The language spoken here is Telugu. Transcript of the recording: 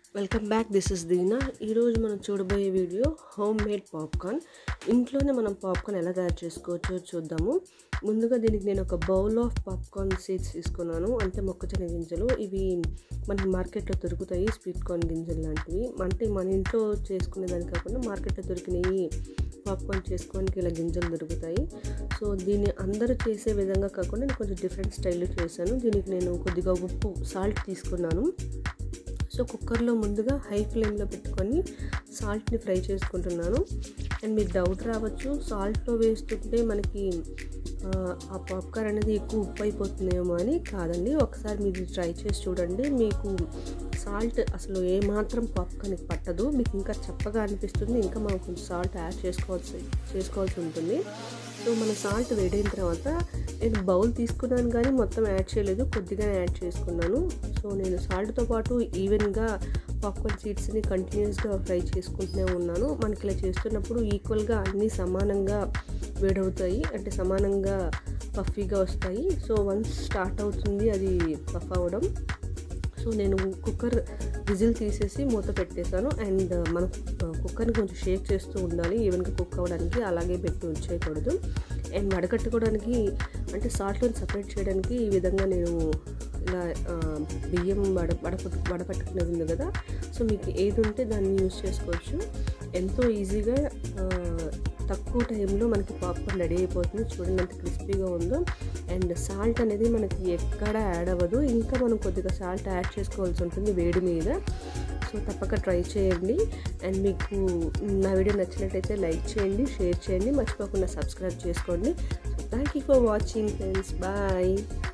welcome back this is Deena ఈరోజు మనం చూడబోయే వీడియో హోమ్ మేడ్ పాప్కార్న్ ఇంట్లోనే మనం పాప్కార్న్ ఎలా తయారు చేసుకోవచ్చో చూద్దాము ముందుగా దీనికి నేను ఒక బౌల్ ఆఫ్ పాప్కార్న్ సీడ్స్ తీసుకున్నాను అంటే మొక్కజొన్న గింజలు ఇవి మనకి మార్కెట్లో దొరుకుతాయి స్వీట్ కార్న్ గింజలు లాంటివి అంటే మన ఇంట్లో చేసుకునే దాని కాకుండా మార్కెట్లో దొరికినవి పాప్కార్న్ చేసుకోవడానికి ఇలా గింజలు దొరుకుతాయి సో దీన్ని అందరూ చేసే విధంగా కాకుండా నేను కొంచెం డిఫరెంట్ స్టైల్లో చేశాను దీనికి నేను కొద్దిగా ఉప్పు సాల్ట్ తీసుకున్నాను సో కుక్కర్లో ముందుగా హై ఫ్లేమ్లో పెట్టుకొని సాల్ట్ని ఫ్రై చేసుకుంటున్నాను అండ్ మీకు డౌట్ రావచ్చు సాల్ట్లో వేస్తుంటే మనకి ఆ పాప్కార్న్ అనేది ఎక్కువ ఉప్పు అయిపోతుందేమో అని కాదండి ఒకసారి మీరు ట్రై చేసి చూడండి మీకు సాల్ట్ అసలు ఏమాత్రం పాప్కార్న్కి పట్టదు మీకు ఇంకా చప్పగా అనిపిస్తుంది ఇంకా మనం కొంచెం సాల్ట్ యాడ్ చేసుకోవాల్సి చేసుకోవాల్సి ఉంటుంది సో మన సాల్ట్ వేడైన తర్వాత నేను బౌల్ తీసుకున్నాను కానీ మొత్తం యాడ్ చేయలేదు కొద్దిగా యాడ్ చేసుకున్నాను సో నేను సాల్ట్తో పాటు ఈవెన్గా పాప్కార్న్ సీడ్స్ని కంటిన్యూస్గా ఫ్రై చేసుకుంటూనే ఉన్నాను మనకి ఇలా చేస్తున్నప్పుడు ఈక్వల్గా అన్నీ సమానంగా వేడవుతాయి అంటే సమానంగా పఫీగా వస్తాయి సో వన్స్ స్టార్ట్ అవుతుంది అది పఫ్ అవ్వడం సో నేను కుక్కర్ విజిల్ తీసేసి మూత పెట్టేశాను అండ్ మనం కుక్కర్ని కొంచెం షేక్ చేస్తూ ఉండాలి ఈవెన్గా కుక్ అవ్వడానికి అలాగే పెట్టి ఉంచేయకూడదు అండ్ వడకట్టుకోవడానికి అంటే సాల్ట్ని సపరేట్ చేయడానికి ఈ విధంగా నేను ఇలా బియ్యం వడ వడపట్టు వడపట్టుకునేది ఉంది కదా సో మీకు ఏది ఉంటే దాన్ని యూజ్ చేసుకోవచ్చు ఎంతో ఈజీగా తక్కువ టైంలో మనకి పాప్కార్న్ రెడీ అయిపోతుంది చూడండి ఎంత క్రిస్పీగా ఉందో అండ్ సాల్ట్ అనేది మనకి ఎక్కడ యాడ్ అవ్వదు ఇంకా మనం కొద్దిగా సాల్ట్ యాడ్ చేసుకోవాల్సి ఉంటుంది వేడి మీద సో తప్పక ట్రై చేయండి అండ్ మీకు నా వీడియో నచ్చినట్టయితే లైక్ చేయండి షేర్ చేయండి మర్చిపోకుండా సబ్స్క్రైబ్ చేసుకోండి thank you for watching friends bye